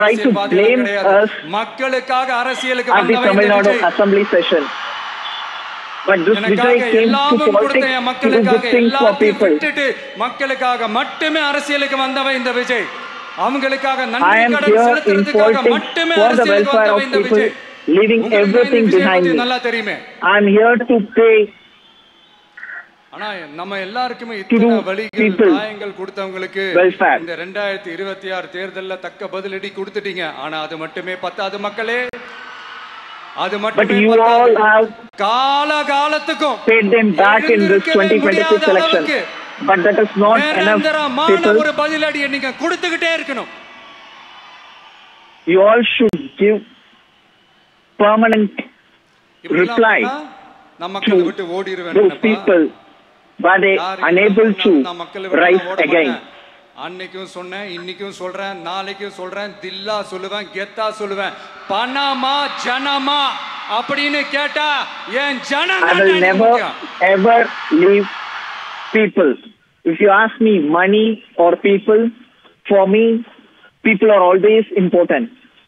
try to blame us மக்களுக்காக அரசியலுக்கு at the வந்தவன் Tamil இந்த Nadu Vijay. Assembly session. But this எனக்காக Vijay came to எல்லாமும் கொடுத்த politics என் to do மக்களுக்காக good things for எல்லாத்தையும் people. விட்டுட்டு மக்களுக்காக மட்டுமே அரசியலுக்கு வந்தவன் இந்த விஜய் அவங்களுக்காக I நன்றி am கடன் here in செலுத்துறதுக்காக politics மட்டுமே for the அரசியலுக்கு welfare of வந்தவன் இந்த people, விஜய் leaving உங்களுக்கு இந்த everything விஜயை behind பத்தி me. நல்லா தெரியுமே I am here to pay ஆனா நம்ம எல்லாருக்குமே do இத்தனை வழிகள் people காயங்கள் கொடுத்தவங்களுக்கு welfare. இந்த ரெண்டாயிரத்தி இருபத்தி ஆறு தேர்தல்ல தக்க பதிலடி கொடுத்துட்டீங்க ஆனா அது மட்டுமே பத்தாது மக்களே அது But மட்டுமே you பத்தாது. all have கால காலத்துக்கும் paid them back in this எழுந்திருக்கவே 2026 முடியாத election. அளவுக்கு But that is not enough, நிரந்தரமான people. ஒரு பதிலடியை நீங்க கொடுத்துக்கிட்டே இருக்கணும் You all should give permanent இப்படிலாம் Reply பண்ணா நான் மக்களை விட்டு ஓடிடுவேன் those people were they unable to rise again. அன்னைக்கும் சொன்னேன் இன்னைக்கும் சொல்றேன் நாளைக்கும் சொல்றேன் தில்லா சொல்லுவேன் கெத்தா சொல்லுவேன் பணமா ஜனமா அப்படின்னு கேட்டா என் ஜனம் I will never ever leave people. If you ask me money or people, for me, people are always important.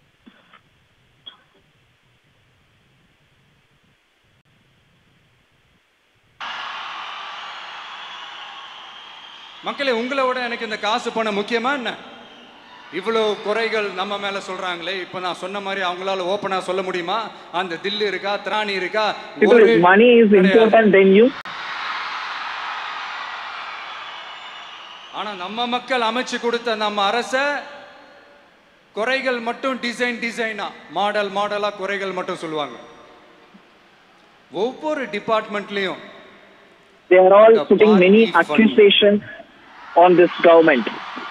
மக்களே உங்களை விட எனக்கு இந்த காசு பணம் முக்கியமா என்ன இவ்வளவு குறைகள் நம்ம மேல சொல்றாங்களே இப்ப நான் சொன்ன மாதிரி அவங்களால ஓப்பனா சொல்ல முடியுமா அந்த தில்லு இருக்கா திராணி இருக்கா People, ஒரு if money is கிடையாது. important, then you ஆனா நம்ம மக்கள் அமைச்சு கொடுத்த நம்ம அரச குறைகள் மட்டும் டிசைன் டிசைனா மாடல் மாடலா குறைகள் மட்டும் சொல்லுவாங்க ஒவ்வொரு டிபார்ட்மெண்ட்லயும் they are all The putting many party fund. accusations on this government.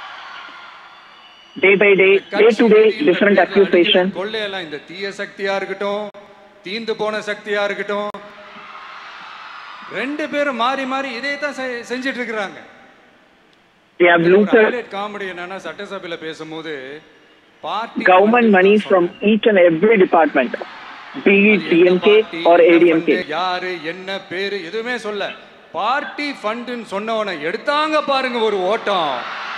Day by day, day to day, different accusation. கொள்ளையெல்லாம் இந்த தீய சக்தியா இருக்கட்டும் தீந்து போன சக்தியா இருக்கட்டும் ரெண்டு பேரும் மாறி மாறி இதே தான் செ- செஞ்சிட்டு இருக்கிறாங்க They have looted காமெடி என்னன்னா சட்டசபையில பேசும்போது party government money from each and every department, be it DMK or ADMK. யாரு என்ன பேரு எதுவுமே சொல்ல பார்ட்டி ஃபண்டுன்னு சொன்னவனை எடுத்தாங்க பாருங்க ஒரு ஓட்டம்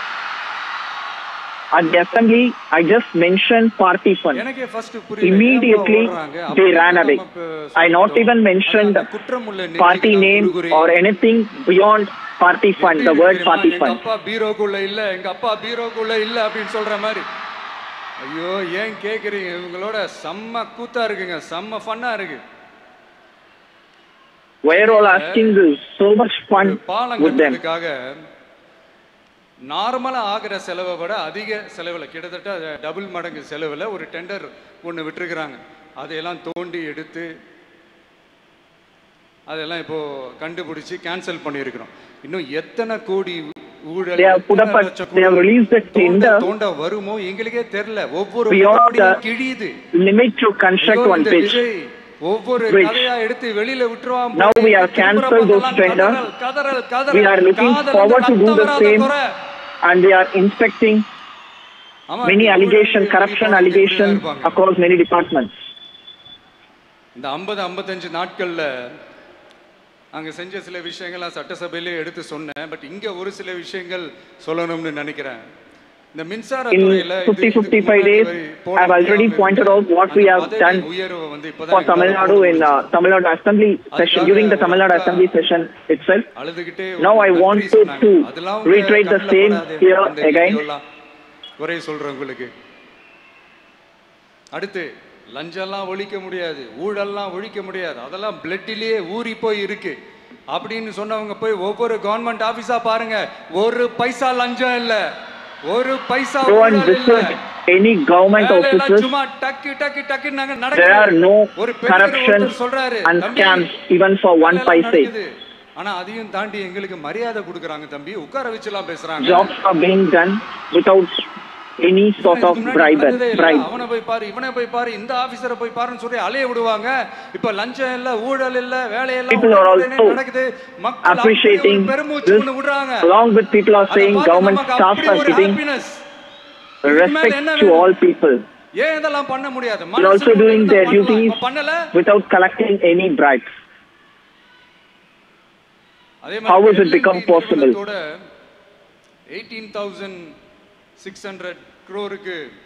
At the assembly, I just mentioned party fund. எனக்கே ஃபர்ஸ்ட் புரியல Immediately, ஏன் ஓடுறாங்க? they அப்ப ran நம்ம away. இப்ப I not சொல்லிட்டோம். even mentioned அது அந்த குற்றமுள்ள party நெற்றிக்கு name குறுகுறி. or anything beyond party fund, the word தெரியுமா? party எங்க fund. அப்பா பீரோக்குள்ள இல்ல எங்க அப்பா பீரோக்குள்ள இல்ல அப்படின்னு சொல்ற மாதிரி ஐயோ ஏன் கேக்குறீங்க இவங்களோட செம்ம கூத்தா இருக்குங்க செம்ம ஃபன்னா இருக்கு We're all asking this, so much fun பாலம் with them. கட்டுறதுக்காக நார்மலா ஆகிற செலவை விட அதிக செலவுல கிட்டத்தட்ட டபுள் மடங்கு செலவுல ஒரு டெண்டர் ஒன்று விட்டுருக்குறாங்க அதையெல்லாம் தோண்டி எடுத்து அதெல்லாம் இப்போ கண்டுபிடிச்சு கேன்சல் பண்ணியிருக்கிறோம் இன்னும் எத்தனை கோடி ஊழல் They have put up எத்தனை a- லட்சம் they have கோடி released a தோண்ட tender தோண்ட வருமோ எங்களுக்கே தெரியல ஒவ்வொரு Beyond முகப்படியும் the- கிழியுது Limit to construct ஐயோ, one இந்த pitch. விஜய் ஒவ்வொரு Bridge. கதையா எடுத்து வெளியில விட்டுருவான் Now போல. we have திரும்புற cancelled those பக்கம்லாம் tender. கதறல், கதறல், கதறல். We are looking காதல் forward to வந்து do the ரத்தம் same. வராத குறை. And they are inspecting ஆமா, many ஊழல் allegations, வெளி corruption போனவங்க allegations இப்படிதான் இருப்பாங்க. across many departments. இந்த 50 55 நாட்கள்ல அங்க செஞ்ச சில விஷயங்கள் நான் சட்டசபையிலே எடுத்து சொன்னேன் பட் இங்க ஒரு சில விஷயங்கள் சொல்லணும்னு நினைக்கிறேன் இந்த மின்சார In துறையில 50, 55 days, I've already pointed out what we have done உயர்வு வந்து For இப்பதான் Tamil Nadu in uh, Tamil Nadu Assembly session, during the Tamil Nadu Assembly session itself. அழுதுகிட்டே Now I நன்றி want to- சொன்னாங்க. to அதெல்லாம் உங்க reiterate the கண்ணுல same படாது. here அந்த again. வீடியோலாம். குறை சொல்றேன் உங்களுக்கு அடுத்து லஞ்சம்லாம் ஒழிக்க முடியாது ஊழல்லாம் ஒழிக்க முடியாது அதெல்லாம் பிளட்டிலேயே ஊறி போய் இருக்கு அப்படின்னு சொன்னவங்க போய் ஒவ்வொரு கவர்மெண்ட் ஆபீஸா பாருங்க ஒரு பைசா லஞ்சம் இல்ல ஒரு பைசா Go and ஊழல் இல்ல visit any government வேலையெல்லாம் offices. சும்மா டக்கு டக்கு டக்கு நாங்க There are நடக்குது no ஒரு பெரியவர் corruption ஒருத்தர் சொல்றாரு and "தம்பி, scams even for one வேலையெல்லாம் paise. நடக்குது. ஆனா அதையும் தாண்டி எங்களுக்கு மரியாதை கொடுக்குறாங்க தம்பி உட்கார வச்சுலாம் பேசுறாங்க Jobs are being done without any sort of இதுக்கு முன்னாடி bribe. நடந்ததே இல்ல. bribe. அவனை போய் பாரு இவனை போய் பாரு இந்த ஆபீசரை போய் பாருன்னு சொல்லி அலைய விடுவாங்க இப்ப லஞ்சம் இல்ல ஊழல் இல்ல வேலையெல்லாம் People are உடனே also நடக்குது மக்கள் appreciating அப்படி ஒரு பெருமூச்சு this. ஒண்ணு விடுறாங்க Along with people are அதை saying பார்த்து government நமக்கு staff அப்படி are ஒரு giving happiness. இதுக்கு மேல respect என்ன to வேணும்? all people ஏன் இதெல்லாம் பண்ண முடியாது They're also மனசுல doing இருந்தா their பண்ணலாம். duties இப்ப பண்ணல without collecting any bribes. அதே How has it become possible? Eighteen thousand six hundred க்ரோருக்கு